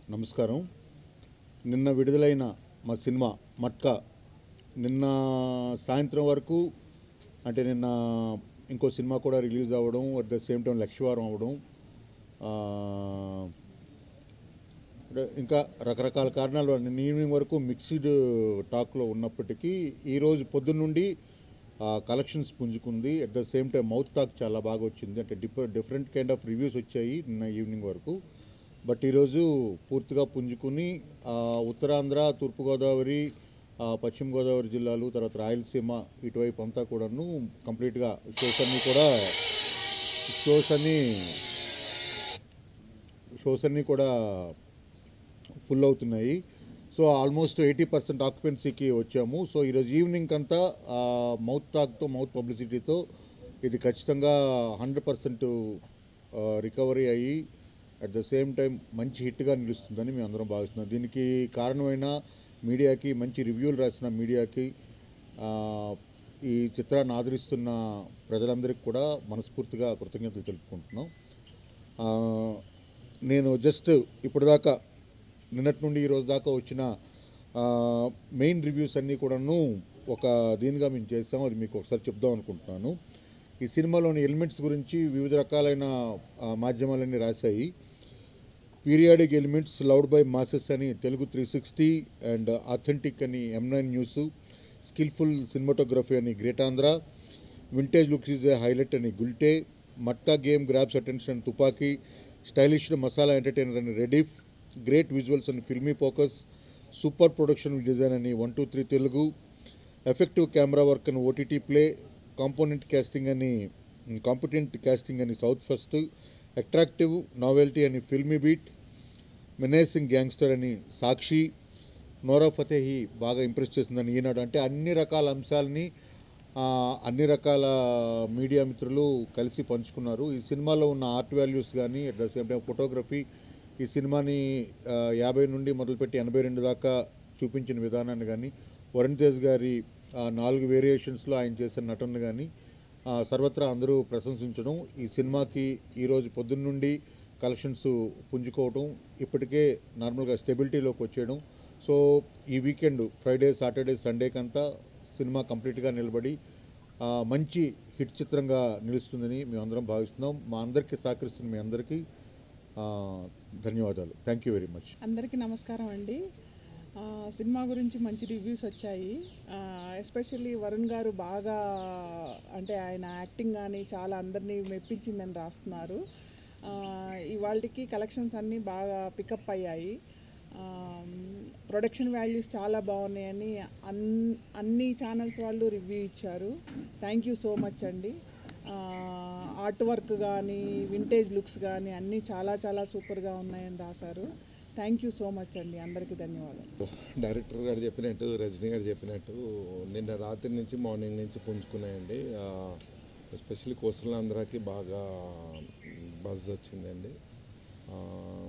నమస్కారం నిన్న విడుదలైన మా సినిమా మట్కా నిన్న సాయంత్రం వరకు అంటే నిన్న ఇంకో సినిమా కూడా రిలీజ్ అవ్వడం అట్ ద సేమ్ టైం లక్ష్యవారం అవ్వడం ఆ, అంటే ఇంకా రకరకాల కారణాలు నిన్న ఈవినింగ్ వరకు మిక్స్డ్ టాక్లో ఉన్నప్పటికీ ఈరోజు పొద్దున్న నుండి కలెక్షన్స్ పుంజుకుంది at the same time mouth talk చాలా బాగా వచ్చింది అంటే డిఫ డిఫరెంట్ కైండ్ ఆఫ్ రివ్యూస్ వచ్చాయి నిన్న ఈవినింగ్ వరకు బట్ ఈరోజు పూర్తిగా పుంజుకుని ఆ, ఉత్తరాంధ్ర తూర్పుగోదావరి ఆ, పశ్చిమ గోదావరి జిల్లాలు తర్వాత రాయలసీమ ఇటువైపు అంతా కూడాను కంప్లీట్గా షోస్ అన్నీ కూడా షోస్ అన్నీ షోస్ అన్నీ కూడా ఫుల్ అవుతున్నాయి సో ఆల్మోస్ట్ ఎయిటీ పర్సెంట్ ఆక్యుపెన్సీకి వచ్చాము సో ఈరోజు ఈవినింగ్ అంతా మౌత్ టాక్తో మౌత్ పబ్లిసిటీతో ఇది ఖచ్చితంగా హండ్రెడ్ పర్సెంట్ రికవరీ అయ్యి అట్ ద సేమ్ టైం మంచి హిట్గా నిలుస్తుందని మేము అందరం భావిస్తున్నాం దీనికి కారణమైన మీడియాకి మంచి రివ్యూలు రాసిన మీడియాకి ఆ, ఈ చిత్రాన్ని ఆదరిస్తున్న ప్రజలందరికీ కూడా మనస్ఫూర్తిగా కృతజ్ఞతలు తెలుపుకుంటున్నాం ఆ, నేను జస్ట్ ఇప్పటిదాకా నిన్నటి నుండి ఈ రోజు దాకా వచ్చిన ఆ, మెయిన్ రివ్యూస్ అన్నీ కూడాను ఒక దీనిగా మేము చేస్తాం అది మీకు ఒకసారి చెప్దాం అనుకుంటున్నాను ఈ సినిమాలోని ఎలిమెంట్స్ గురించి వివిధ రకాలైన ఆ, మాధ్యమాలన్నీ రాశాయి periodic elements loud by masses అని Telugu three sixty and authentic అని M nine news skilful cinematography అని great Andhra vintage looks is a highlight అని గుల్టే మట్టా game grabs attention Tupaki stylish masala entertainer అని రెడీఫ్ గ్రేట్ విజువల్స్ అని filmy focus super production design అని one two three Telugu effective camera work అని OTT play component casting అని competent casting అని south first attractive novelty అని filmy beat మెనేసింగ్ gangster అని సాక్షి నోరా Fatehi బాగా ఇంప్రెస్ చేసిందని ఈనాడు అంటే అన్ని రకాల అంశాలని ఆ, అన్ని రకాల మీడియా మిత్రులు కలిసి పంచుకున్నారు ఈ సినిమాలో ఉన్న ఆర్ట్ వాల్యూస్ కానీ at the same time photography ఈ సినిమాని ఆ, యాభై నుండి మొదలుపెట్టి ఎనభై రెండు దాకా చూపించిన విధానాన్ని కానీ వరుణ్ తేజ్ గారి ఆ, నాలుగు వేరియేషన్స్లో ఆయన చేసిన నటన కానీ ఆ, సర్వత్రా అందరూ ప్రశంసించడం ఈ సినిమాకి ఈరోజు పొద్దున్న నుండి కలెక్షన్స్ పుంజుకోవడం ఇప్పటికే నార్మల్గా స్టెబిలిటీలోకి వచ్చేయడం సో ఈ వీకెండ్ ఫ్రైడే సాటర్డే సండేకంతా సినిమా కంప్లీట్గా నిలబడి ఆ, మంచి హిట్ చిత్రంగా నిలుస్తుందని మేము అందరం భావిస్తున్నాం మా అందరికీ సహకరిస్తున్న మీ అందరికీ ఆ, ధన్యవాదాలు థ్యాంక్ యూ వెరీ మచ్ అందరికీ నమస్కారం అండి ఆ, సినిమా గురించి మంచి రివ్యూస్ వచ్చాయి ఎస్పెషల్లీ వరుణ్ గారు బాగా అంటే ఆయన యాక్టింగ్ కానీ చాలా అందరినీ మెప్పించిందని రాస్తున్నారు ఇవాళకి కలెక్షన్స్ అన్నీ బాగా పికప్ అయ్యాయి ప్రొడక్షన్ వాల్యూస్ చాలా బాగున్నాయని అన్ అన్ని ఛానల్స్ వాళ్ళు రివ్యూ ఇచ్చారు థ్యాంక్ యూ సో మచ్ అండి ఆర్ట్ వర్క్ కానీ వింటేజ్ లుక్స్ కానీ అన్నీ చాలా చాలా సూపర్గా ఉన్నాయని రాశారు థ్యాంక్ యూ సో మచ్ అండి అందరికీ ధన్యవాదాలు డైరెక్టర్ గారు చెప్పినట్టు రజనీ గారు చెప్పినట్టు నిన్న రాత్రి నుంచి మార్నింగ్ నుంచి పుంజుకున్నాయండి ఎస్పెషల్లీ కోస్టల్ ఆంధ్రాకి బాగా బజ్ వచ్చిందండి ఆ,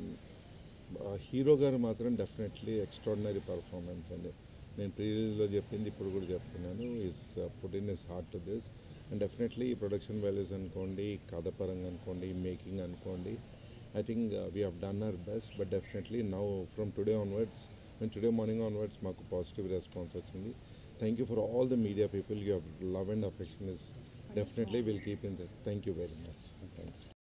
ఆ హీరో గారు మాత్రం డెఫినెట్లీ ఎక్స్ట్రాడినరీ పర్ఫార్మెన్స్ అండి నేను ప్రీలీజ్లో చెప్పింది ఇప్పుడు కూడా చెప్తున్నాను is put in his heart to this and definitely production values అనుకోండి కథ పరంగా అనుకోండి మేకింగ్ అనుకోండి I think uh, we have done our best, but definitely now from today onwards, when today morning onwards, మాకు పాజిటివ్ రెస్పాన్స్ వచ్చింది thank you for all the media people you have love and affection is definitely will keep in thank you very much